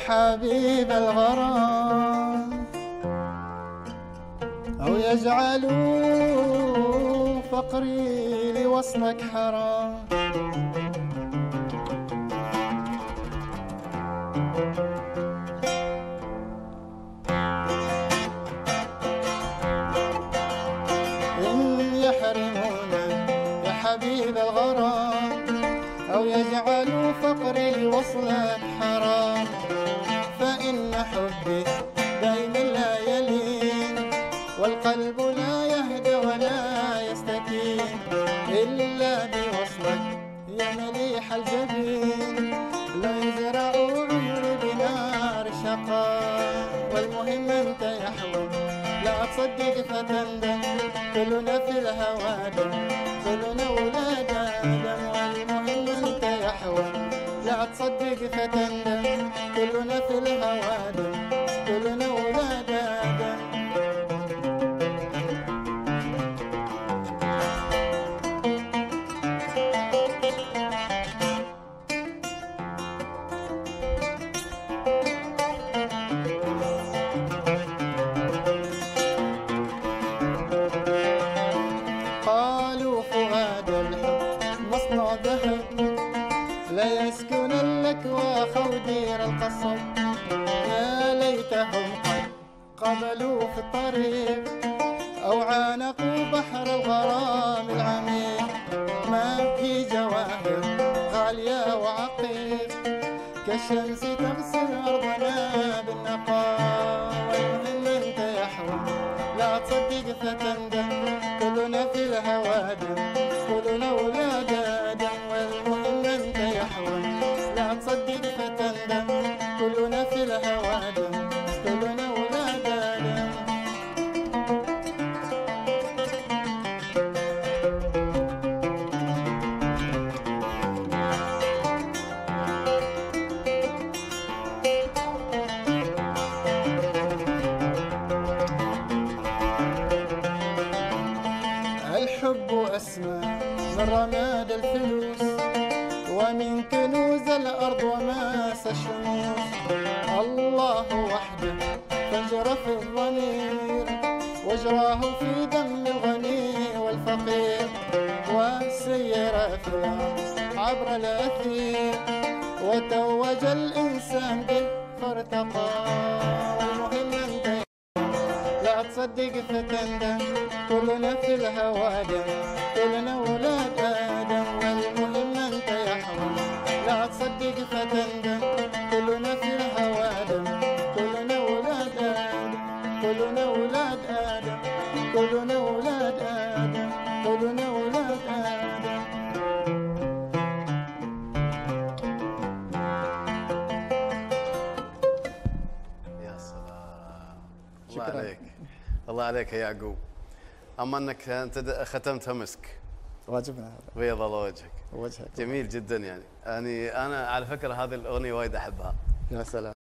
حبيب الغرام أو يجعلوا فقري لوصلك حرام إن يحرمونا يا حبيب الغرام أو يجعلوا فقري لوصلك حرام فإن حبي دائما لا يلين والقلب لا يهدى ولا يستكين إلا بوصلك يا مليح الجبين لا يزرع عمري بنار شقاء والمهم أنت يحوى لا تصدق فتندم كلنا في الهوى دم كلنا ولاد آدم والمهم أنت يحوى لا تصدق فتندم كلنا في الهوى دم كلنا ولاد آدم قالوا فؤاد الحب مصنع ذهب لا يسكن لك وخودير القصب يا ليتهم قد قبلوا في الطريق أو عانقوا بحر الغرام العميق ما في جواهر غالية وعقيق كالشمس تغسل أرضنا بالنقاء والمهم أنت يحوى لا تصدق فتندم كلنا في الهوى دم كلنا ولاد آدم والمهم أنت يحوى لا تصدق فتندم كلنا في الهوى دم كلنا ولاد آدم الحب أسمى من رماد الفلوس ومن كنوز الأرض وماس الشموس الله وحده فجر في الضمير واجراه في دم الغني والفقير وسير في الأرض عبر الأثير وتوج الإنسان به فارتقى والمهم أنت لا تصدق فتندم كلنا في الهوى دم كلنا ولاد آدم والمهم أنت يحوى لا تصدق فتندم كلنا في الهوى دم كلنا ولاد آدم كلنا ولاد آدم كلنا ولاد آدم كلنا ولاد آدم يا سلام الله شكراً. عليك الله عليك يا يعقوب اما انك انت د- ختمتها مسك واجبنا هذا بيض الله وجهك وجهك جميل جدا يعني يعني انا على فكره هذه الاغنيه وايد احبها يا سلام